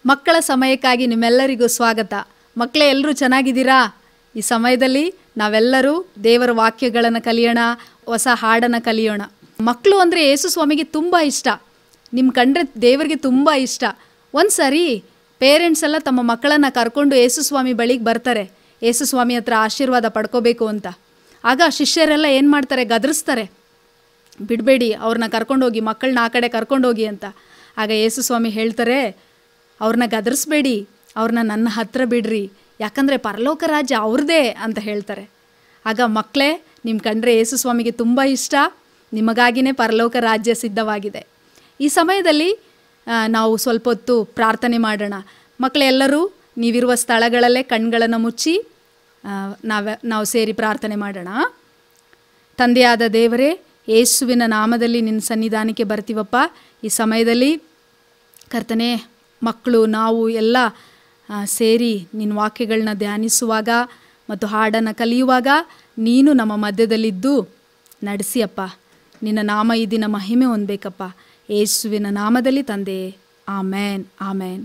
ಮಕ್ಕಳ ಸಮಯಕ್ಕಾಗಿ ನಿಮ್ಮೆಲ್ಲರಿಗೂ ಸ್ವಾಗತ ಮಕ್ಕಳೇ ಎಲ್ಲರೂ ಚೆನ್ನಾಗಿದ್ದೀರಾ ಈ ಸಮಯದಲ್ಲಿ ನಾವೆಲ್ಲರೂ ದೇವರ ವಾಕ್ಯಗಳನ್ನು ಕಲಿಯೋಣ ಹೊಸ ಹಾಡನ್ನು ಕಲಿಯೋಣ ಮಕ್ಕಳು ಅಂದರೆ ಯೇಸು ಸ್ವಾಮಿಗೆ ತುಂಬ ಇಷ್ಟ ನಿಮ್ಮ ಕಂಡ್ರೆ ದೇವರಿಗೆ ತುಂಬ ಇಷ್ಟ ಒಂದು ಸರಿ ಪೇರೆಂಟ್ಸ್ ಎಲ್ಲ ತಮ್ಮ ಮಕ್ಕಳನ್ನು ಕರ್ಕೊಂಡು ಯೇಸು ಸ್ವಾಮಿ ಬಳಿಗೆ ಬರ್ತಾರೆ ಯೇಸು ಸ್ವಾಮಿ ಹತ್ರ ಆಶೀರ್ವಾದ ಪಡ್ಕೋಬೇಕು ಅಂತ ಆಗ ಶಿಷ್ಯರೆಲ್ಲ ಏನು ಮಾಡ್ತಾರೆ ಗದರಿಸ್ತಾರೆ ಬಿಡಬೇಡಿ ಅವ್ರನ್ನ ಕರ್ಕೊಂಡೋಗಿ ಮಕ್ಕಳನ್ನ ಆ ಕಡೆ ಕರ್ಕೊಂಡೋಗಿ ಅಂತ ಆಗ ಯೇಸು ಸ್ವಾಮಿ ಹೇಳ್ತಾರೆ ಅವ್ರನ್ನ ಗದರಿಸ್ಬೇಡಿ ಅವ್ರನ್ನ ನನ್ನ ಹತ್ರ ಬಿಡ್ರಿ ಯಾಕಂದರೆ ಪರಲೋಕ ರಾಜ್ಯ ಅವ್ರದ್ದೇ ಅಂತ ಹೇಳ್ತಾರೆ ಆಗ ಮಕ್ಕಳೇ ನಿಮ್ಮ ಕಂಡ್ರೆ ಯೇಸು ಸ್ವಾಮಿಗೆ ತುಂಬ ಇಷ್ಟ ನಿಮಗಾಗಿನೇ ಪರಲೋಕ ರಾಜ್ಯ ಸಿದ್ಧವಾಗಿದೆ ಈ ಸಮಯದಲ್ಲಿ ಆ, ನಾವು ಸ್ವಲ್ಪ ಹೊತ್ತು ಪ್ರಾರ್ಥನೆ ಮಾಡೋಣ ಮಕ್ಕಳೆಲ್ಲರೂ ನೀವಿರುವ ಸ್ಥಳಗಳಲ್ಲೇ ಕಣ್ಗಳನ್ನು ಮುಚ್ಚಿ ಆ, ನಾವೆ ನಾವು ಸೇರಿ ಪ್ರಾರ್ಥನೆ ಮಾಡೋಣ ತಂದೆಯಾದ ದೇವರೇ ಯೇಸುವಿನ ನಾಮದಲ್ಲಿ ನಿನ್ನ ಸನ್ನಿಧಾನಕ್ಕೆ ಬರ್ತೀವಪ್ಪ ಈ ಸಮಯದಲ್ಲಿ ಕರ್ತನೆ ಮಕ್ಕಳು ನಾವು ಎಲ್ಲ ಆ, ಸೇರಿ ನಿನ್ನ ವಾಕ್ಯಗಳನ್ನ ಧ್ಯಾನಿಸುವಾಗ ಮತ್ತು ಹಾಡನ್ನು ಕಲಿಯುವಾಗ ನೀನು ನಮ್ಮ ಮಧ್ಯದಲ್ಲಿದ್ದು ನಡೆಸಿಯಪ್ಪ ನಿನ್ನ ನಾಮ ಈ ದಿನ ಮಹಿಮೆ ಹೊಂದಬೇಕಪ್ಪ ಯೇಸುವಿನ ನಾಮದಲ್ಲಿ ತಂದೆ ಆಮೇನ್ ಆಮೇನ್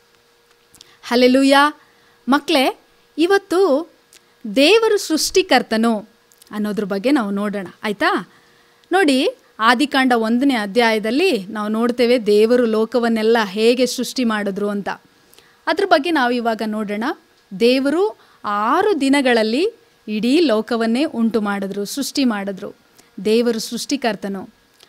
ಹಲೆಲೂಯ ಮಕ್ಕಳೇ ಇವತ್ತು ದೇವರು ಸೃಷ್ಟಿಕರ್ತನು ಅನ್ನೋದ್ರ ಬಗ್ಗೆ ನಾವು ನೋಡೋಣ ಆಯಿತಾ ನೋಡಿ ಆದಿಕಾಂಡ ಒಂದನೇ ಅಧ್ಯಾಯದಲ್ಲಿ ನಾವು ನೋಡ್ತೇವೆ ದೇವರು ಲೋಕವನ್ನೆಲ್ಲ ಹೇಗೆ ಸೃಷ್ಟಿ ಮಾಡಿದ್ರು ಅಂತ ಅದ್ರ ಬಗ್ಗೆ ನಾವು ಇವಾಗ ನೋಡೋಣ ದೇವರು ಆರು ದಿನಗಳಲ್ಲಿ ಇಡೀ ಲೋಕವನ್ನೇ ಉಂಟು ಮಾಡಿದ್ರು ಸೃಷ್ಟಿ ಮಾಡಿದ್ರು ದೇವರು ಸೃಷ್ಟಿಕರ್ತನು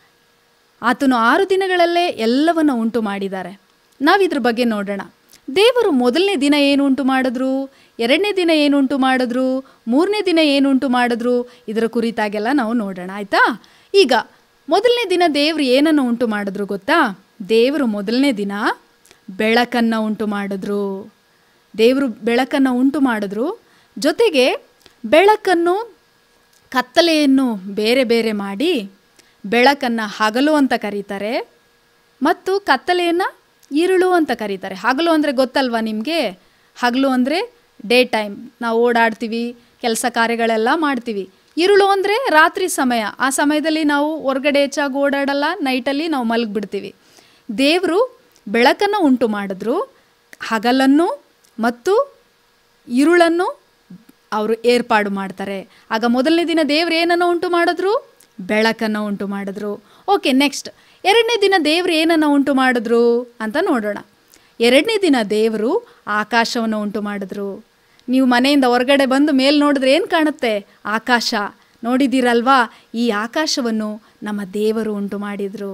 ಆತನು ಆರು ದಿನಗಳಲ್ಲೇ ಎಲ್ಲವನ್ನು ಉಂಟು ಮಾಡಿದ್ದಾರೆ ನಾವಿದ್ರ ಬಗ್ಗೆ ನೋಡೋಣ ದೇವರು ಮೊದಲನೇ ದಿನ ಏನು ಉಂಟು ಮಾಡಿದ್ರು ಎರಡನೇ ದಿನ ಏನು ಉಂಟು ಮಾಡಿದ್ರು ಮೂರನೇ ದಿನ ಏನು ಉಂಟು ಮಾಡಿದ್ರು ಇದರ ಕುರಿತಾಗೆಲ್ಲ ನಾವು ನೋಡೋಣ ಆಯಿತಾ ಈಗ ಮೊದಲನೇ ದಿನ ದೇವರು ಏನನ್ನು ಉಂಟು ಮಾಡಿದ್ರು ಗೊತ್ತಾ ದೇವರು ಮೊದಲನೇ ದಿನ ಬೆಳಕನ್ನು ಉಂಟು ಮಾಡಿದ್ರು ದೇವರು ಬೆಳಕನ್ನು ಉಂಟು ಮಾಡಿದ್ರು ಜೊತೆಗೆ ಬೆಳಕನ್ನು ಕತ್ತಲೆಯನ್ನು ಬೇರೆ ಬೇರೆ ಮಾಡಿ ಬೆಳಕನ್ನು ಹಗಲು ಅಂತ ಕರೀತಾರೆ ಮತ್ತು ಕತ್ತಲೆಯನ್ನು ಇರುಳು ಅಂತ ಕರೀತಾರೆ ಹಗಲು ಅಂದರೆ ಗೊತ್ತಲ್ವಾ ನಿಮಗೆ ಹಗಲು ಅಂದರೆ ಡೇ ಟೈಮ್ ನಾವು ಓಡಾಡ್ತೀವಿ ಕೆಲಸ ಕಾರ್ಯಗಳೆಲ್ಲ ಮಾಡ್ತೀವಿ ಇರುಳು ಅಂದರೆ ರಾತ್ರಿ ಸಮಯ ಆ ಸಮಯದಲ್ಲಿ ನಾವು ಹೊರಗಡೆ ಹೆಚ್ಚಾಗಿ ಓಡಾಡಲ್ಲ ನೈಟಲ್ಲಿ ನಾವು ಮಲಗಿಬಿಡ್ತೀವಿ ದೇವರು ಬೆಳಕನ್ನು ಉಂಟು ಮಾಡಿದ್ರು ಹಗಲನ್ನು ಮತ್ತು ಇರುಳನ್ನು ಅವರು ಏರ್ಪಾಡು ಮಾಡ್ತಾರೆ ಆಗ ಮೊದಲನೇ ದಿನ ದೇವ್ರು ಏನನ್ನು ಉಂಟು ಮಾಡಿದ್ರು ಬೆಳಕನ್ನು ಉಂಟು ಮಾಡಿದ್ರು ಓಕೆ ನೆಕ್ಸ್ಟ್ ಎರಡನೇ ದಿನ ದೇವ್ರು ಏನನ್ನು ಉಂಟು ಮಾಡಿದ್ರು ಅಂತ ನೋಡೋಣ ಎರಡನೇ ದಿನ ದೇವರು ಆಕಾಶವನ್ನು ಉಂಟು ಮಾಡಿದ್ರು ನೀವು ಮನೆಯಿಂದ ಹೊರಗಡೆ ಬಂದು ಮೇಲೆ ನೋಡಿದ್ರೆ ಏನು ಕಾಣುತ್ತೆ ಆಕಾಶ ನೋಡಿದ್ದೀರಲ್ವಾ ಈ ಆಕಾಶವನ್ನು ನಮ್ಮ ದೇವರು ಉಂಟು ಮಾಡಿದರು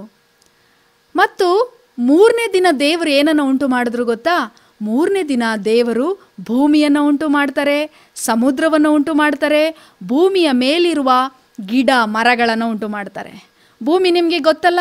ಮತ್ತು ಮೂರನೇ ದಿನ ದೇವರು ಏನನ್ನು ಉಂಟು ಮಾಡಿದ್ರು ಗೊತ್ತಾ ಮೂರನೇ ದಿನ ದೇವರು ಭೂಮಿಯನ್ನು ಉಂಟು ಮಾಡ್ತಾರೆ ಸಮುದ್ರವನ್ನು ಉಂಟು ಮಾಡ್ತಾರೆ ಭೂಮಿಯ ಮೇಲಿರುವ ಗಿಡ ಮರಗಳನ್ನು ಉಂಟು ಮಾಡ್ತಾರೆ ಭೂಮಿ ನಿಮಗೆ ಗೊತ್ತಲ್ಲ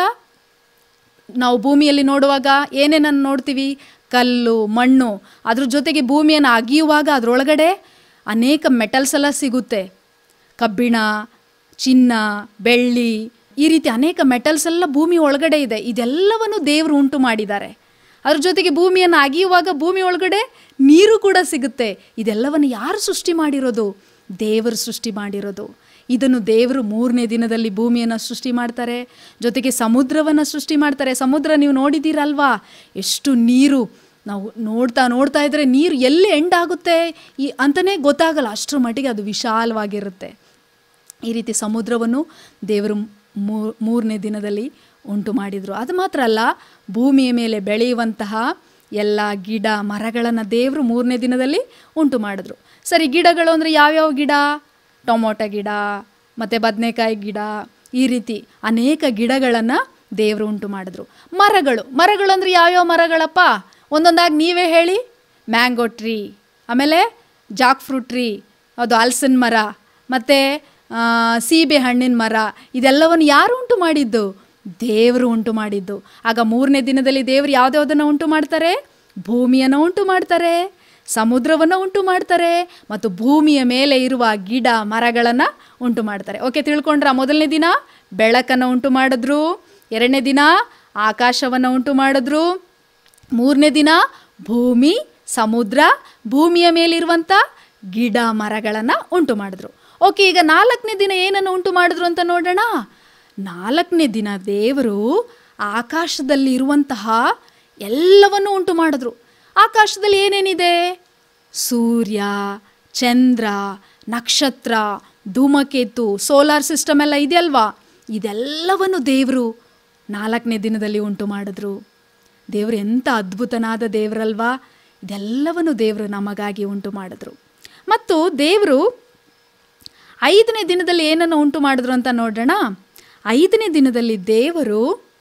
ನಾವು ಭೂಮಿಯಲ್ಲಿ ನೋಡುವಾಗ ಏನೇನನ್ನು ನೋಡ್ತೀವಿ ಕಲ್ಲು ಮಣ್ಣು ಅದ್ರ ಜೊತೆಗೆ ಭೂಮಿಯನ್ನು ಅಗಿಯುವಾಗ ಅದರೊಳಗಡೆ ಅನೇಕ ಮೆಟಲ್ಸ್ ಎಲ್ಲ ಸಿಗುತ್ತೆ ಕಬ್ಬಿಣ ಚಿನ್ನ ಬೆಳ್ಳಿ ಈ ರೀತಿ ಅನೇಕ ಮೆಟಲ್ಸ್ ಎಲ್ಲ ಭೂಮಿ ಒಳಗಡೆ ಇದೆ ಇದೆಲ್ಲವನ್ನು ದೇವರು ಉಂಟು ಮಾಡಿದ್ದಾರೆ ಅದ್ರ ಜೊತೆಗೆ ಭೂಮಿಯನ್ನು ಅಗಿಯುವಾಗ ಭೂಮಿ ಒಳಗಡೆ ನೀರು ಕೂಡ ಸಿಗುತ್ತೆ ಇದೆಲ್ಲವನ್ನು ಯಾರು ಸೃಷ್ಟಿ ಮಾಡಿರೋದು ದೇವರು ಸೃಷ್ಟಿ ಮಾಡಿರೋದು ಇದನ್ನು ದೇವರು ಮೂರನೇ ದಿನದಲ್ಲಿ ಭೂಮಿಯನ್ನು ಸೃಷ್ಟಿ ಮಾಡ್ತಾರೆ ಜೊತೆಗೆ ಸಮುದ್ರವನ್ನು ಸೃಷ್ಟಿ ಮಾಡ್ತಾರೆ ಸಮುದ್ರ ನೀವು ನೋಡಿದ್ದೀರಲ್ವಾ ಎಷ್ಟು ನೀರು ನಾವು ನೋಡ್ತಾ ನೋಡ್ತಾ ಇದ್ದರೆ ನೀರು ಎಲ್ಲಿ ಎಂಡ್ ಆಗುತ್ತೆ ಈ ಅಂತಲೇ ಗೊತ್ತಾಗಲ್ಲ ಅಷ್ಟರ ಮಟ್ಟಿಗೆ ಅದು ವಿಶಾಲವಾಗಿರುತ್ತೆ ಈ ರೀತಿ ಸಮುದ್ರವನ್ನು ದೇವರು ಮೂರನೇ ದಿನದಲ್ಲಿ ಉಂಟು ಮಾಡಿದರು ಅದು ಮಾತ್ರ ಅಲ್ಲ ಭೂಮಿಯ ಮೇಲೆ ಬೆಳೆಯುವಂತಹ ಎಲ್ಲ ಗಿಡ ಮರಗಳನ್ನು ದೇವರು ಮೂರನೇ ದಿನದಲ್ಲಿ ಉಂಟು ಮಾಡಿದ್ರು ಸರಿ ಗಿಡಗಳು ಅಂದರೆ ಯಾವ್ಯಾವ ಗಿಡ ಟೊಮೊಟೊ ಗಿಡ ಮತ್ತು ಬದನೆಕಾಯಿ ಗಿಡ ಈ ರೀತಿ ಅನೇಕ ಗಿಡಗಳನ್ನು ದೇವರು ಉಂಟು ಮಾಡಿದ್ರು ಮರಗಳು ಮರಗಳು ಅಂದರೆ ಯಾವ್ಯಾವ ಮರಗಳಪ್ಪ ಒಂದೊಂದಾಗಿ ನೀವೇ ಹೇಳಿ ಮ್ಯಾಂಗೋ ಟ್ರೀ ಆಮೇಲೆ ಜಾಕ್ ಫ್ರೂಟ್ ಟ್ರೀ ಅದು ಹಲ್ಸಿನ ಮರ ಮತ್ತು ಸೀಬೆ ಹಣ್ಣಿನ ಮರ ಇದೆಲ್ಲವನ್ನು ಯಾರು ಉಂಟು ಮಾಡಿದ್ದು ದೇವರು ಉಂಟು ಮಾಡಿದ್ದು ಆಗ ಮೂರನೇ ದಿನದಲ್ಲಿ ದೇವರು ಯಾವುದ್ಯಾವುದನ್ನು ಉಂಟು ಮಾಡ್ತಾರೆ ಭೂಮಿಯನ್ನು ಉಂಟು ಮಾಡ್ತಾರೆ ಸಮುದ್ರವನ್ನು ಉಂಟು ಮಾಡ್ತಾರೆ ಮತ್ತು ಭೂಮಿಯ ಮೇಲೆ ಇರುವ ಗಿಡ ಮರಗಳನ್ನು ಉಂಟು ಮಾಡ್ತಾರೆ ಓಕೆ ತಿಳ್ಕೊಂಡ್ರ ಮೊದಲನೇ ದಿನ ಬೆಳಕನ್ನು ಉಂಟು ಮಾಡಿದ್ರು ಎರಡನೇ ದಿನ ಆಕಾಶವನ್ನು ಉಂಟು ಮಾಡಿದ್ರು ಮೂರನೇ ದಿನ ಭೂಮಿ ಸಮುದ್ರ ಭೂಮಿಯ ಮೇಲಿರುವಂಥ ಗಿಡ ಮರಗಳನ್ನು ಉಂಟು ಮಾಡಿದ್ರು ಓಕೆ ಈಗ ನಾಲ್ಕನೇ ದಿನ ಏನನ್ನು ಉಂಟು ಮಾಡಿದ್ರು ಅಂತ ನೋಡೋಣ ನಾಲ್ಕನೇ ದಿನ ದೇವರು ಆಕಾಶದಲ್ಲಿ ಇರುವಂತಹ ಎಲ್ಲವನ್ನು ಉಂಟು ಮಾಡಿದ್ರು ಆಕಾಶದಲ್ಲಿ ಏನೇನಿದೆ ಸೂರ್ಯ ಚಂದ್ರ ನಕ್ಷತ್ರ ಧೂಮಕೇತು ಸೋಲಾರ್ ಸಿಸ್ಟಮ್ ಎಲ್ಲ ಇದೆಯಲ್ವಾ ಇದೆಲ್ಲವನ್ನು ದೇವರು ನಾಲ್ಕನೇ ದಿನದಲ್ಲಿ ಉಂಟು ಮಾಡಿದ್ರು ದೇವರು ಎಂಥ ಅದ್ಭುತನಾದ ದೇವರಲ್ವಾ ಇದೆಲ್ಲವನ್ನು ದೇವರು ನಮಗಾಗಿ ಉಂಟು ಮಾಡಿದ್ರು ಮತ್ತು ದೇವರು ಐದನೇ ದಿನದಲ್ಲಿ ಏನನ್ನು ಉಂಟು ಮಾಡಿದ್ರು ಅಂತ ನೋಡೋಣ ಐದನೇ ದಿನದಲ್ಲಿ ದೇವರು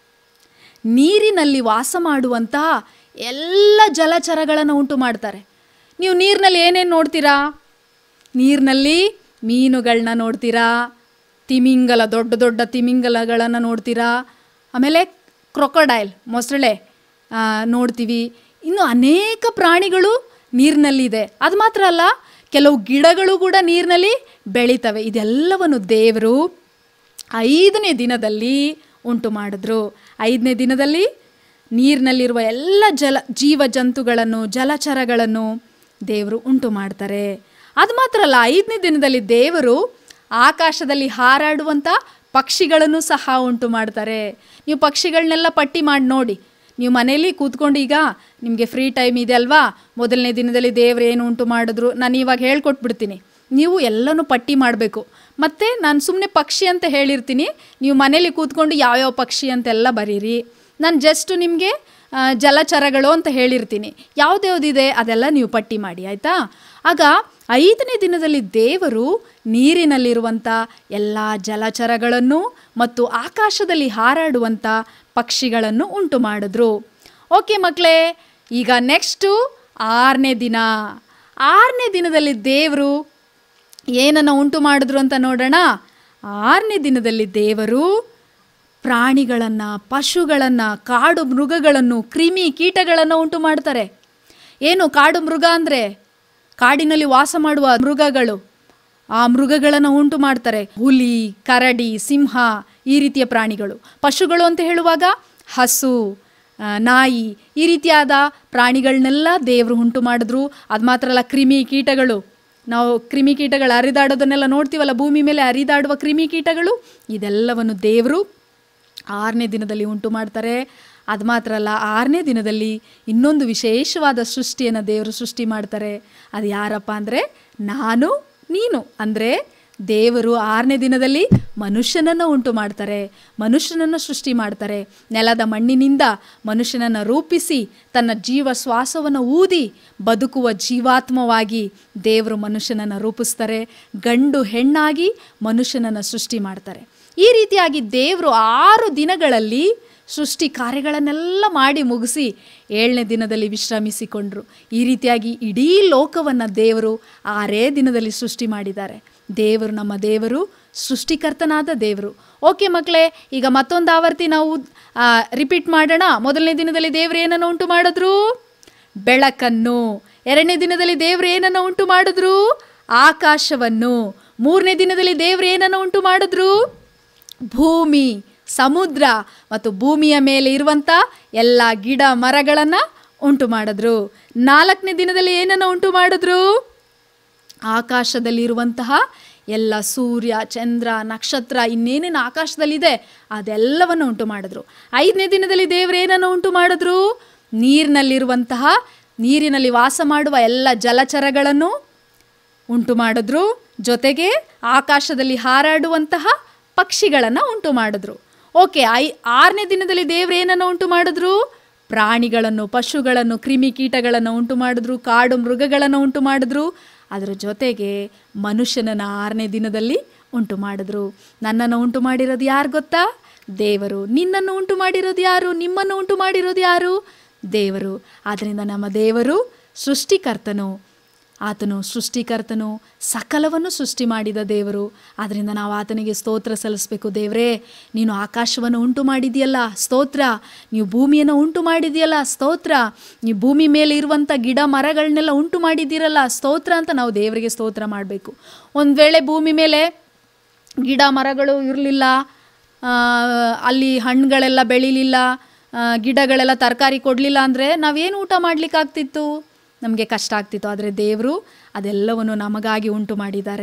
ನೀರಿನಲ್ಲಿ ವಾಸ ಮಾಡುವಂತಹ ಎಲ್ಲ ಜಲಚರಗಳನ್ನು ಉಂಟು ಮಾಡ್ತಾರೆ ನೀವು ನೀರಿನಲ್ಲಿ ಏನೇನು ನೋಡ್ತೀರಾ ನೀರಿನಲ್ಲಿ ಮೀನುಗಳನ್ನ ನೋಡ್ತೀರಾ ತಿಮಿಂಗಲ ದೊಡ್ಡ ದೊಡ್ಡ ತಿಮಿಂಗಲಗಳನ್ನು ನೋಡ್ತೀರಾ ಆಮೇಲೆ ಕ್ರೊಕೊಡೈಲ್ ಮೊಸಳೆ ಆ, ನೋಡ್ತೀವಿ ಇನ್ನು ಅನೇಕ ಪ್ರಾಣಿಗಳು ನೀರಿನಲ್ಲಿದೆ ಅದು ಮಾತ್ರ ಅಲ್ಲ ಕೆಲವು ಗಿಡಗಳು ಕೂಡ ನೀರಿನಲ್ಲಿ ಬೆಳೀತವೆ ಇದೆಲ್ಲವನ್ನು ದೇವರು ಐದನೇ ದಿನದಲ್ಲಿ ಉಂಟು ಮಾಡಿದ್ರು ಐದನೇ ದಿನದಲ್ಲಿ ನೀರಿನಲ್ಲಿರುವ ಎಲ್ಲ ಜಲ ಜೀವ ಜಂತುಗಳನ್ನು ಜಲಚರಗಳನ್ನು ದೇವರು ಉಂಟು ಮಾಡ್ತಾರೆ ಅದು ಮಾತ್ರ ಅಲ್ಲ ಐದನೇ ದಿನದಲ್ಲಿ ದೇವರು ಆಕಾಶದಲ್ಲಿ ಹಾರಾಡುವಂಥ ಪಕ್ಷಿಗಳನ್ನು ಸಹ ಉಂಟು ಮಾಡ್ತಾರೆ ನೀವು ಪಕ್ಷಿಗಳನ್ನೆಲ್ಲ ಪಟ್ಟಿ ಮಾಡಿ ನೋಡಿ ನೀವು ಮನೇಲಿ ಕೂತ್ಕೊಂಡು ಈಗ ನಿಮಗೆ ಫ್ರೀ ಟೈಮ್ ಇದೆ ಅಲ್ವಾ ಮೊದಲನೇ ದಿನದಲ್ಲಿ ದೇವ್ರು ಏನು ಉಂಟು ಮಾಡಿದ್ರು ನಾನು ಇವಾಗ ಹೇಳ್ಕೊಟ್ಬಿಡ್ತೀನಿ ನೀವು ಎಲ್ಲನೂ ಪಟ್ಟಿ ಮಾಡಬೇಕು ಮತ್ತು ನಾನು ಸುಮ್ಮನೆ ಪಕ್ಷಿ ಅಂತ ಹೇಳಿರ್ತೀನಿ ನೀವು ಮನೇಲಿ ಕೂತ್ಕೊಂಡು ಯಾವ್ಯಾವ ಪಕ್ಷಿ ಅಂತೆಲ್ಲ ಬರೀರಿ ನಾನು ಜಸ್ಟ್ ನಿಮಗೆ ಜಲಚರಗಳು ಅಂತ ಹೇಳಿರ್ತೀನಿ ಯಾವುದ್ಯಾವುದಿದೆ ಅದೆಲ್ಲ ನೀವು ಪಟ್ಟಿ ಮಾಡಿ ಆಯಿತಾ ಆಗ ಐದನೇ ದಿನದಲ್ಲಿ ದೇವರು ನೀರಿನಲ್ಲಿರುವಂಥ ಎಲ್ಲ ಜಲಚರಗಳನ್ನು ಮತ್ತು ಆಕಾಶದಲ್ಲಿ ಹಾರಾಡುವಂಥ ಪಕ್ಷಿಗಳನ್ನು ಉಂಟು ಮಾಡಿದ್ರು ಓಕೆ ಮಕ್ಕಳೇ ಈಗ ನೆಕ್ಸ್ಟು ಆರನೇ ದಿನ ಆರನೇ ದಿನದಲ್ಲಿ ದೇವರು ಏನನ್ನು ಉಂಟು ಮಾಡಿದ್ರು ಅಂತ ನೋಡೋಣ ಆರನೇ ದಿನದಲ್ಲಿ ದೇವರು ಪ್ರಾಣಿಗಳನ್ನು ಪಶುಗಳನ್ನು ಕಾಡು ಮೃಗಗಳನ್ನು ಕ್ರಿಮಿ ಕೀಟಗಳನ್ನು ಉಂಟು ಮಾಡ್ತಾರೆ ಏನು ಕಾಡು ಮೃಗ ಅಂದರೆ ಕಾಡಿನಲ್ಲಿ ವಾಸ ಮಾಡುವ ಮೃಗಗಳು ಆ ಮೃಗಗಳನ್ನು ಉಂಟು ಮಾಡ್ತಾರೆ ಹುಲಿ ಕರಡಿ ಸಿಂಹ ಈ ರೀತಿಯ ಪ್ರಾಣಿಗಳು ಪಶುಗಳು ಅಂತ ಹೇಳುವಾಗ ಹಸು ಆ, ನಾಯಿ ಈ ರೀತಿಯಾದ ಪ್ರಾಣಿಗಳನ್ನೆಲ್ಲ ದೇವರು ಉಂಟು ಮಾಡಿದ್ರು ಅದು ಮಾತ್ರ ಅಲ್ಲ ಕ್ರಿಮಿ ಕೀಟಗಳು ನಾವು ಕ್ರಿಮಿಕೀಟಗಳು ಹರಿದಾಡೋದನ್ನೆಲ್ಲ ನೋಡ್ತೀವಲ್ಲ ಭೂಮಿ ಮೇಲೆ ಹರಿದಾಡುವ ಕ್ರಿಮಿಕೀಟಗಳು ಇದೆಲ್ಲವನ್ನು ದೇವರು ಆರನೇ ದಿನದಲ್ಲಿ ಉಂಟು ಮಾಡ್ತಾರೆ ಅದು ಮಾತ್ರ ಅಲ್ಲ ಆರನೇ ದಿನದಲ್ಲಿ ಇನ್ನೊಂದು ವಿಶೇಷವಾದ ಸೃಷ್ಟಿಯನ್ನು ದೇವರು ಸೃಷ್ಟಿ ಮಾಡ್ತಾರೆ ಅದು ಯಾರಪ್ಪ ಅಂದರೆ ನಾನು ನೀನು ಅಂದರೆ ದೇವರು ಆರನೇ ದಿನದಲ್ಲಿ ಮನುಷ್ಯನನ್ನು ಉಂಟು ಮಾಡ್ತಾರೆ ಮನುಷ್ಯನನ್ನು ಸೃಷ್ಟಿ ಮಾಡ್ತಾರೆ ನೆಲದ ಮಣ್ಣಿನಿಂದ ಮನುಷ್ಯನನ್ನು ರೂಪಿಸಿ ತನ್ನ ಜೀವ ಶ್ವಾಸವನ್ನು ಊದಿ ಬದುಕುವ ಜೀವಾತ್ಮವಾಗಿ ದೇವರು ಮನುಷ್ಯನನ್ನು ರೂಪಿಸ್ತಾರೆ ಗಂಡು ಹೆಣ್ಣಾಗಿ ಮನುಷ್ಯನನ್ನು ಸೃಷ್ಟಿ ಮಾಡ್ತಾರೆ ಈ ರೀತಿಯಾಗಿ ದೇವರು ಆರು ದಿನಗಳಲ್ಲಿ ಸೃಷ್ಟಿ ಕಾರ್ಯಗಳನ್ನೆಲ್ಲ ಮಾಡಿ ಮುಗಿಸಿ ಏಳನೇ ದಿನದಲ್ಲಿ ವಿಶ್ರಮಿಸಿಕೊಂಡ್ರು ಈ ರೀತಿಯಾಗಿ ಇಡೀ ಲೋಕವನ್ನು ದೇವರು ಆರೇ ದಿನದಲ್ಲಿ ಸೃಷ್ಟಿ ಮಾಡಿದ್ದಾರೆ ದೇವರು ನಮ್ಮ ದೇವರು ಸೃಷ್ಟಿಕರ್ತನಾದ ದೇವರು ಓಕೆ ಮಕ್ಕಳೇ ಈಗ ಮತ್ತೊಂದು ಆವರ್ತಿ ನಾವು ರಿಪೀಟ್ ಮಾಡೋಣ ಮೊದಲನೇ ದಿನದಲ್ಲಿ ದೇವರು ಏನನ್ನು ಉಂಟು ಮಾಡಿದ್ರು ಬೆಳಕನ್ನು ಎರಡನೇ ದಿನದಲ್ಲಿ ದೇವರು ಏನನ್ನು ಉಂಟು ಮಾಡಿದ್ರು ಆಕಾಶವನ್ನು ಮೂರನೇ ದಿನದಲ್ಲಿ ದೇವರು ಏನನ್ನು ಉಂಟು ಮಾಡಿದ್ರು ಭೂಮಿ ಸಮುದ್ರ ಮತ್ತು ಭೂಮಿಯ ಮೇಲೆ ಇರುವಂಥ ಎಲ್ಲ ಗಿಡ ಮರಗಳನ್ನು ಉಂಟು ಮಾಡಿದ್ರು ನಾಲ್ಕನೇ ದಿನದಲ್ಲಿ ಏನನ್ನು ಉಂಟು ಮಾಡಿದ್ರು ಆಕಾಶದಲ್ಲಿರುವಂತಹ ಎಲ್ಲ ಸೂರ್ಯ ಚಂದ್ರ ನಕ್ಷತ್ರ ಇನ್ನೇನೇನು ಆಕಾಶದಲ್ಲಿದೆ ಅದೆಲ್ಲವನ್ನು ಉಂಟು ಮಾಡಿದ್ರು ಐದನೇ ದಿನದಲ್ಲಿ ದೇವರು ಏನನ್ನು ಉಂಟು ಮಾಡಿದ್ರು ನೀರಿನಲ್ಲಿರುವಂತಹ ನೀರಿನಲ್ಲಿ ವಾಸ ಮಾಡುವ ಎಲ್ಲ ಜಲಚರಗಳನ್ನು ಉಂಟು ಮಾಡಿದ್ರು ಜೊತೆಗೆ ಆಕಾಶದಲ್ಲಿ ಹಾರಾಡುವಂತಹ ಪಕ್ಷಿಗಳನ್ನು ಉಂಟು ಮಾಡಿದ್ರು ಓಕೆ ಐ ಆರನೇ ದಿನದಲ್ಲಿ ದೇವರು ಏನನ್ನು ಉಂಟು ಮಾಡಿದ್ರು ಪ್ರಾಣಿಗಳನ್ನು ಪಶುಗಳನ್ನು ಕ್ರಿಮಿಕೀಟಗಳನ್ನು ಉಂಟು ಮಾಡಿದ್ರು ಕಾಡು ಮೃಗಗಳನ್ನು ಉಂಟು ಮಾಡಿದ್ರು ಅದರ ಜೊತೆಗೆ ಮನುಷ್ಯನನ್ನು ಆರನೇ ದಿನದಲ್ಲಿ ಉಂಟು ಮಾಡಿದ್ರು ನನ್ನನ್ನು ಉಂಟು ಮಾಡಿರೋದು ಯಾರು ಗೊತ್ತಾ ದೇವರು ನಿನ್ನನ್ನು ಉಂಟು ಮಾಡಿರೋದು ಯಾರು ನಿಮ್ಮನ್ನು ಉಂಟು ಮಾಡಿರೋದು ಯಾರು ದೇವರು ಆದ್ದರಿಂದ ನಮ್ಮ ದೇವರು ಸೃಷ್ಟಿಕರ್ತನು ಆತನು ಸೃಷ್ಟಿಕರ್ತನು ಸಕಲವನ್ನು ಸೃಷ್ಟಿ ಮಾಡಿದ ದೇವರು ಆದ್ದರಿಂದ ನಾವು ಆತನಿಗೆ ಸ್ತೋತ್ರ ಸಲ್ಲಿಸಬೇಕು ದೇವರೇ ನೀನು ಆಕಾಶವನ್ನು ಉಂಟು ಮಾಡಿದೆಯಲ್ಲ ಸ್ತೋತ್ರ ನೀವು ಭೂಮಿಯನ್ನು ಉಂಟು ಮಾಡಿದೆಯಲ್ಲ ಸ್ತೋತ್ರ ನೀವು ಭೂಮಿ ಮೇಲೆ ಇರುವಂಥ ಗಿಡ ಮರಗಳನ್ನೆಲ್ಲ ಉಂಟು ಮಾಡಿದ್ದೀರಲ್ಲ ಸ್ತೋತ್ರ ಅಂತ ನಾವು ದೇವರಿಗೆ ಸ್ತೋತ್ರ ಮಾಡಬೇಕು ಒಂದು ವೇಳೆ ಭೂಮಿ ಮೇಲೆ ಗಿಡ ಮರಗಳು ಇರಲಿಲ್ಲ ಅಲ್ಲಿ ಹಣ್ಣುಗಳೆಲ್ಲ ಬೆಳಿಲಿಲ್ಲ ಆ, ಗಿಡಗಳೆಲ್ಲ ತರಕಾರಿ ಕೊಡಲಿಲ್ಲ ಅಂದರೆ ನಾವೇನು ಊಟ ಮಾಡಲಿಕ್ಕಾಗ್ತಿತ್ತು ನಮಗೆ ಕಷ್ಟ ಆಗ್ತಿತ್ತು ಆದರೆ ದೇವರು ಅದೆಲ್ಲವನ್ನು ನಮಗಾಗಿ ಉಂಟು ಮಾಡಿದ್ದಾರೆ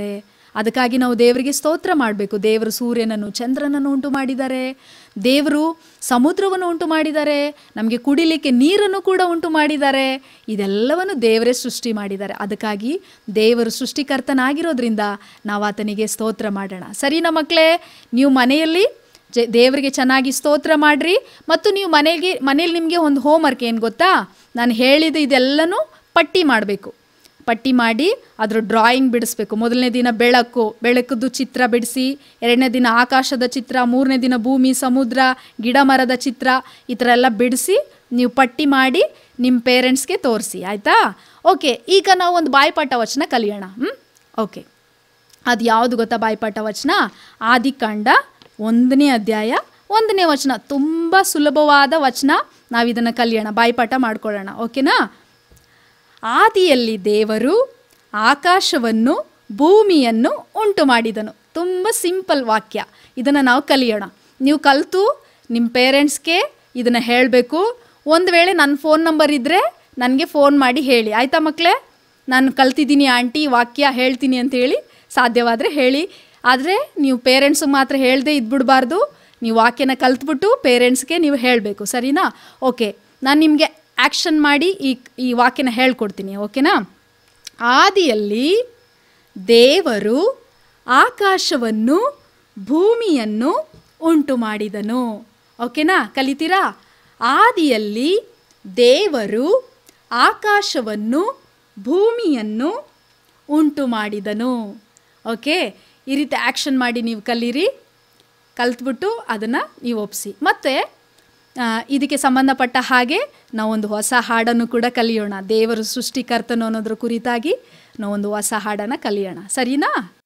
ಅದಕ್ಕಾಗಿ ನಾವು ದೇವರಿಗೆ ಸ್ತೋತ್ರ ಮಾಡಬೇಕು ದೇವರು ಸೂರ್ಯನನ್ನು ಚಂದ್ರನನ್ನು ಉಂಟು ಮಾಡಿದ್ದಾರೆ ದೇವರು ಸಮುದ್ರವನ್ನು ಉಂಟು ಮಾಡಿದ್ದಾರೆ ನಮಗೆ ಕುಡಿಲಿಕ್ಕೆ ನೀರನ್ನು ಕೂಡ ಉಂಟು ಮಾಡಿದ್ದಾರೆ ಇದೆಲ್ಲವನ್ನು ದೇವರೇ ಸೃಷ್ಟಿ ಮಾಡಿದ್ದಾರೆ ಅದಕ್ಕಾಗಿ ದೇವರು ಸೃಷ್ಟಿಕರ್ತನಾಗಿರೋದ್ರಿಂದ ನಾವು ಆತನಿಗೆ ಸ್ತೋತ್ರ ಮಾಡೋಣ ಸರಿನಾ ಮಕ್ಕಳೇ ನೀವು ಮನೆಯಲ್ಲಿ ಜ ದೇವರಿಗೆ ಚೆನ್ನಾಗಿ ಸ್ತೋತ್ರ ಮಾಡಿರಿ ಮತ್ತು ನೀವು ಮನೆಗೆ ಮನೇಲಿ ನಿಮಗೆ ಒಂದು ಹೋಮ್ವರ್ಕ್ ಏನು ಗೊತ್ತಾ ನಾನು ಹೇಳಿದ ಇದೆಲ್ಲನೂ ಪಟ್ಟಿ ಮಾಡಬೇಕು ಪಟ್ಟಿ ಮಾಡಿ ಅದ್ರ ಡ್ರಾಯಿಂಗ್ ಬಿಡಿಸ್ಬೇಕು ಮೊದಲನೇ ದಿನ ಬೆಳಕು ಬೆಳಕದ್ದು ಚಿತ್ರ ಬಿಡಿಸಿ ಎರಡನೇ ದಿನ ಆಕಾಶದ ಚಿತ್ರ ಮೂರನೇ ದಿನ ಭೂಮಿ ಸಮುದ್ರ ಗಿಡ ಮರದ ಚಿತ್ರ ಈ ಥರ ಎಲ್ಲ ಬಿಡಿಸಿ ನೀವು ಪಟ್ಟಿ ಮಾಡಿ ನಿಮ್ಮ ಪೇರೆಂಟ್ಸ್ಗೆ ತೋರಿಸಿ ಆಯಿತಾ ಓಕೆ ಈಗ ನಾವು ಒಂದು ಬಾಯ್ಪಾಠ ವಚನ ಕಲಿಯೋಣ ಹ್ಞೂ ಓಕೆ ಅದು ಯಾವುದು ಗೊತ್ತಾ ಬಾಯ್ಪಾಠ ವಚನ ಆದಿಕಾಂಡ ಒಂದನೇ ಅಧ್ಯಾಯ ಒಂದನೇ ವಚನ ತುಂಬ ಸುಲಭವಾದ ವಚನ ನಾವು ಇದನ್ನು ಕಲಿಯೋಣ ಬಾಯ್ಪಾಠ ಮಾಡ್ಕೊಳ್ಳೋಣ ಓಕೆನಾ ಆದಿಯಲ್ಲಿ ದೇವರು ಆಕಾಶವನ್ನು ಭೂಮಿಯನ್ನು ಉಂಟು ಮಾಡಿದನು ತುಂಬ ಸಿಂಪಲ್ ವಾಕ್ಯ ಇದನ್ನು ನಾವು ಕಲಿಯೋಣ ನೀವು ಕಲಿತು ನಿಮ್ಮ ಪೇರೆಂಟ್ಸ್ಗೆ ಇದನ್ನು ಹೇಳಬೇಕು ಒಂದು ವೇಳೆ ನನ್ನ ಫೋನ್ ನಂಬರ್ ಇದ್ದರೆ ನನಗೆ ಫೋನ್ ಮಾಡಿ ಹೇಳಿ ಆಯಿತಾ ಮಕ್ಕಳೇ ನಾನು ಕಲ್ತಿದ್ದೀನಿ ಆಂಟಿ ವಾಕ್ಯ ಹೇಳ್ತೀನಿ ಅಂತ ಹೇಳಿ ಸಾಧ್ಯವಾದರೆ ಹೇಳಿ ಆದರೆ ನೀವು ಪೇರೆಂಟ್ಸಿಗೆ ಮಾತ್ರ ಹೇಳದೆ ಇದ್ಬಿಡಬಾರ್ದು ನೀವು ವಾಕ್ಯನ ಕಲ್ತ್ಬಿಟ್ಟು ಪೇರೆಂಟ್ಸ್ಗೆ ನೀವು ಹೇಳಬೇಕು ಸರಿನಾ ಓಕೆ ನಾನು ನಿಮಗೆ ಆ್ಯಕ್ಷನ್ ಮಾಡಿ ಈ ಈ ವಾಕ್ಯನ ಹೇಳ್ಕೊಡ್ತೀನಿ ಓಕೆನಾ ಆದಿಯಲ್ಲಿ ದೇವರು ಆಕಾಶವನ್ನು ಭೂಮಿಯನ್ನು ಉಂಟು ಮಾಡಿದನು ಓಕೆನಾ ಕಲಿತೀರಾ ಆದಿಯಲ್ಲಿ ದೇವರು ಆಕಾಶವನ್ನು ಭೂಮಿಯನ್ನು ಉಂಟು ಮಾಡಿದನು ಓಕೆ ಈ ರೀತಿ ಆ್ಯಕ್ಷನ್ ಮಾಡಿ ನೀವು ಕಲೀರಿ ಕಲ್ತ್ಬಿಟ್ಟು ಅದನ್ನು ನೀವು ಒಪ್ಪಿಸಿ ಮತ್ತು ಆ, ಇದಕ್ಕೆ ಸಂಬಂಧಪಟ್ಟ ಹಾಗೆ ನಾವೊಂದು ಹೊಸ ಹಾಡನ್ನು ಕೂಡ ಕಲಿಯೋಣ ದೇವರು ಸೃಷ್ಟಿಕರ್ತನು ಅನ್ನೋದ್ರ ಕುರಿತಾಗಿ ನಾವೊಂದು ಹೊಸ ಹಾಡನ್ನು ಕಲಿಯೋಣ ಸರಿನಾ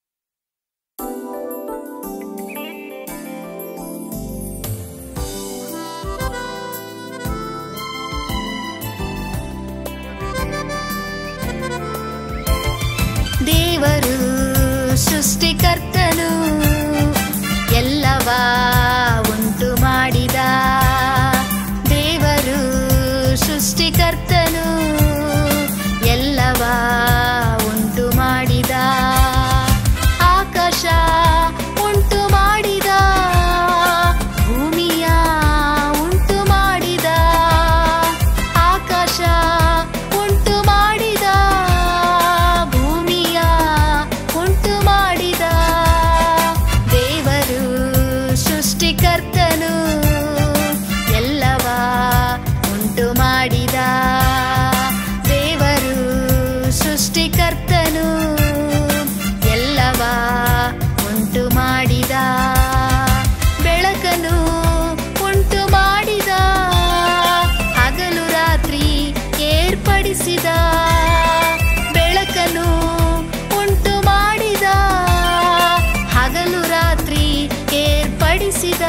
ದೇವರು ಸೃಷ್ಟಿಕರ್ತನು ಎಲ್ಲವ ಉಂಟು ಮಾಡಿದ ದೇವರು ಸೃಷ್ಟಿಕರ್ತನು ಎಲ್ಲವ ಉಂಟು ಮಾಡಿದ ಆಕಾಶ ಉಂಟು ಮಾಡಿದ ಭೂಮಿಯ ಉಂಟು ಮಾಡಿದ ಆಕಾಶ ಉಂಟು ಮಾಡಿದ ಭೂಮಿಯ ಉಂಟು ಮಾಡಿದ ದೇವರು ಸೃಷ್ಟಿಕರ್ತನು ಎಲ್ಲವ ಉಂಟು ಮಾಡಿದ ದೇವರು ಸೃಷ್ಟಿಕರ್ತನು ಎಲ್ಲವ ಉಂಟು ಮಾಡಿದ ಬೆಳಕನು ಉಂಟು ಮಾಡಿದ ಹಗಲು ರಾತ್ರಿ ಏರ್ಪಡಿಸಿದ ಬೆಳಕನು ಉಂಟು ಮಾಡಿದ ಹಗಲು ರಾತ್ರಿ ಏರ್ಪಡಿಸಿದ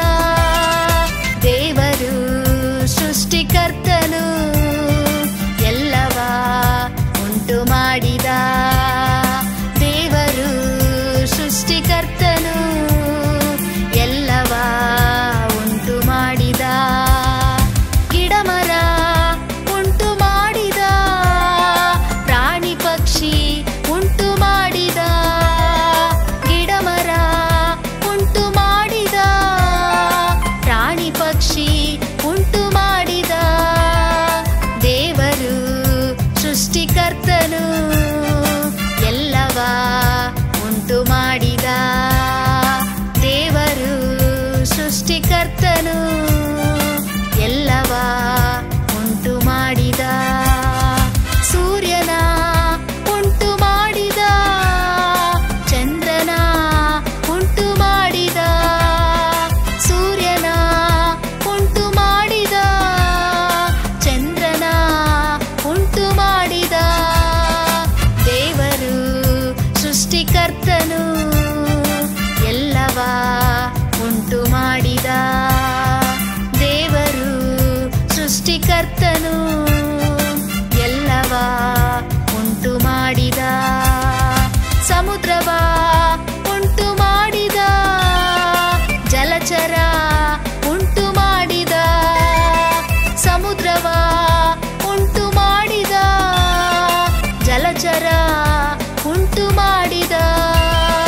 ದೇವರು ಸೃಷ್ಟಿಕರ್ತನು ಎಲ್ಲವ ಉಂಟು ಮಾಡಿದ ದೇವರು ಸೃಷ್ಟಿಕರ್ತನು ಎಲ್ಲವ ಉಂಟು ಮಾಡಿದ ಗಿಡಮರ ಉಂಟು ಮಾಡಿದ ಪ್ರಾಣಿ ಪಕ್ಷಿ ಉಂಟು ಮಾಡಿದ ಗಿಡಮರ ಉಂಟು ಮಾಡಿದ ಪ್ರಾಣಿ ಪಕ್ಷಿ ಉಂಟು ಮಾಡಿದ ದೇವರು ಸೃಷ್ಟಿಕರ್ತನು ಎಲ್ಲವ ಉಂಟು ಮಾಡಿದ ದೇವರು ಸೃಷ್ಟಿಕರ್ತನು ಎಲ್ಲವ ಉಂಟು ಮಾಡಿದ ಸೂರ್ಯನ ಉಂಟು ಮಾಡಿದ ಚಂದ್ರನ ಉಂಟು ಮಾಡಿದ ಸೂರ್ಯನ ಉಂಟು ಮಾಡಿದ ಚಂದ್ರನ ಉಂಟು ಮಾಡಿದ ದೇವರು ಸೃಷ್ಟಿಕರ್ತನು ಎಲ್ಲವ ಉಂಟು ಮಾಡಿದ ದೇವರು ಸೃಷ್ಟಿಕರ್ತನು ಎಲ್ಲವ ಉಂಟು ಮಾಡಿದ ಸಮುದ್ರವ ಉಂಟು ಮಾಡಿದ ಜಲಚರ ಉಂಟು ಮಾಡಿದ ಸಮುದ್ರವ ಉಂಟು ಮಾಡಿದ ಜಲಚರ ಉಂಟು ಮಾಡಿದ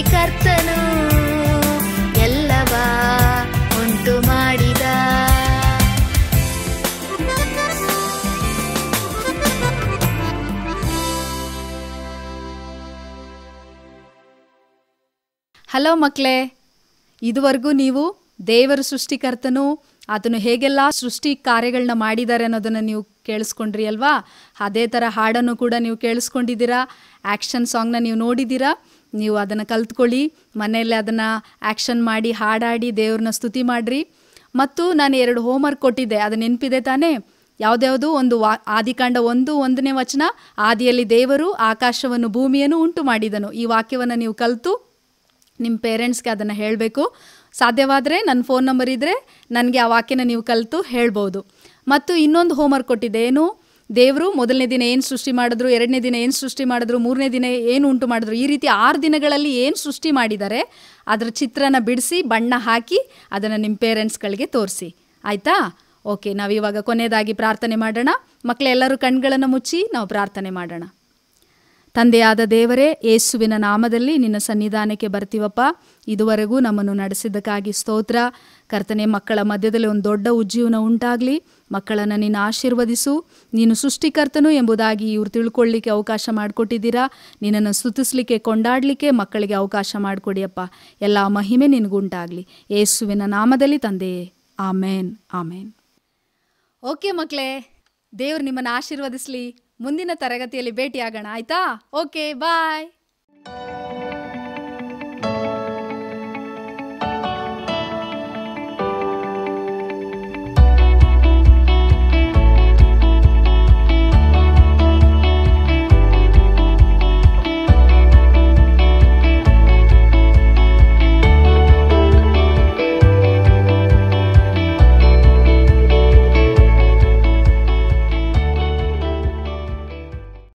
ಸೃಷ್ಟಿಕರ್ತನು ಎಲ್ಲವ ಉಂಟು ಮಾಡಿದ ಹಲೋ ಮಕ್ಕಳೇ ಇದುವರೆಗೂ ನೀವು ದೇವರ ಸೃಷ್ಟಿಕರ್ತನು ಆತನು ಹೇಗೆಲ್ಲ ಸೃಷ್ಟಿ ಕಾರ್ಯಗಳನ್ನ ಮಾಡಿದ್ದಾರೆ ಅನ್ನೋದನ್ನು ನೀವು ಕೇಳಿಸ್ಕೊಂಡ್ರಿ ಅಲ್ವಾ ಅದೇ ಥರ ಹಾಡನ್ನು ಕೂಡ ನೀವು ಕೇಳಿಸ್ಕೊಂಡಿದ್ದೀರಾ ಆ್ಯಕ್ಷನ್ ಸಾಂಗ್ನ ನೀವು ನೋಡಿದ್ದೀರಾ ನೀವು ಅದನ್ನು ಕಲ್ತ್ಕೊಳ್ಳಿ ಮನೆಯಲ್ಲೇ ಅದನ್ನು ಆ್ಯಕ್ಷನ್ ಮಾಡಿ ಹಾಡಾಡಿ ದೇವ್ರನ್ನ ಸ್ತುತಿ ಮಾಡಿರಿ ಮತ್ತು ನಾನು ಎರಡು ಹೋಮ್ವರ್ಕ್ ಕೊಟ್ಟಿದ್ದೆ ಅದು ನೆನಪಿದೆ ತಾನೇ ಯಾವುದ್ಯಾವುದು ಒಂದು ವಾ ಆದಿಕಾಂಡ ಒಂದು ಒಂದನೇ ವಚನ ಆದಿಯಲ್ಲಿ ದೇವರು ಆಕಾಶವನ್ನು ಭೂಮಿಯನ್ನು ಉಂಟು ಮಾಡಿದನು ಈ ವಾಕ್ಯವನ್ನು ನೀವು ಕಲಿತು ನಿಮ್ಮ ಪೇರೆಂಟ್ಸ್ಗೆ ಅದನ್ನು ಹೇಳಬೇಕು ಸಾಧ್ಯವಾದರೆ ನನ್ನ ಫೋನ್ ನಂಬರ್ ಇದ್ದರೆ ನನಗೆ ಆ ವಾಕ್ಯನ ನೀವು ಕಲಿತು ಹೇಳ್ಬೋದು ಮತ್ತು ಇನ್ನೊಂದು ಹೋಮ್ವರ್ಕ್ ಕೊಟ್ಟಿದ್ದೆ ಏನು ದೇವರು ಮೊದಲನೇ ದಿನ ಏನು ಸೃಷ್ಟಿ ಮಾಡಿದ್ರು ಎರಡನೇ ದಿನ ಏನು ಸೃಷ್ಟಿ ಮಾಡಿದ್ರು ಮೂರನೇ ದಿನ ಏನು ಉಂಟು ಮಾಡಿದ್ರು ಈ ರೀತಿ ಆರು ದಿನಗಳಲ್ಲಿ ಏನು ಸೃಷ್ಟಿ ಮಾಡಿದ್ದಾರೆ ಅದರ ಚಿತ್ರನ ಬಿಡಿಸಿ ಬಣ್ಣ ಹಾಕಿ ಅದನ್ನು ನಿಮ್ಮ ಪೇರೆಂಟ್ಸ್ಗಳಿಗೆ ತೋರಿಸಿ ಆಯಿತಾ ಓಕೆ ನಾವಿವಾಗ ಕೊನೆಯದಾಗಿ ಪ್ರಾರ್ಥನೆ ಮಾಡೋಣ ಮಕ್ಕಳೆಲ್ಲರೂ ಕಣ್ಗಳನ್ನು ಮುಚ್ಚಿ ನಾವು ಪ್ರಾರ್ಥನೆ ಮಾಡೋಣ ತಂದೆಯಾದ ದೇವರೇ ಯೇಸುವಿನ ನಾಮದಲ್ಲಿ ನಿನ್ನ ಸನ್ನಿಧಾನಕ್ಕೆ ಬರ್ತೀವಪ್ಪ ಇದುವರೆಗೂ ನಮ್ಮನ್ನು ನಡೆಸಿದ್ದಕ್ಕಾಗಿ ಸ್ತೋತ್ರ ಕರ್ತನೆ ಮಕ್ಕಳ ಮಧ್ಯದಲ್ಲಿ ಒಂದು ದೊಡ್ಡ ಉಜ್ಜೀವನ ಉಂಟಾಗಲಿ ಮಕ್ಕಳನ್ನು ನೀನು ಆಶೀರ್ವದಿಸು ನೀನು ಸೃಷ್ಟಿಕರ್ತನು ಎಂಬುದಾಗಿ ಇವ್ರು ತಿಳ್ಕೊಳ್ಳಿಕ್ಕೆ ಅವಕಾಶ ಮಾಡಿಕೊಟ್ಟಿದ್ದೀರಾ ನಿನ್ನನ್ನು ಸ್ತುತಿಸ್ಲಿಕ್ಕೆ ಕೊಂಡಾಡಲಿಕ್ಕೆ ಮಕ್ಕಳಿಗೆ ಅವಕಾಶ ಮಾಡಿಕೊಡಿಯಪ್ಪ ಎಲ್ಲ ಮಹಿಮೆ ನಿನಗುಂಟಾಗಲಿ ಯೇಸುವಿನ ನಾಮದಲ್ಲಿ ತಂದೆಯೇ ಆಮೇನ್ ಆಮೇನ್ ಓಕೆ ಮಕ್ಕಳೇ ದೇವ್ರು ನಿಮ್ಮನ್ನು ಆಶೀರ್ವದಿಸಲಿ ಮುಂದಿನ ತರಗತಿಯಲ್ಲಿ ಭೇಟಿಯಾಗೋಣ ಆಯ್ತಾ ಓಕೆ ಬಾಯ್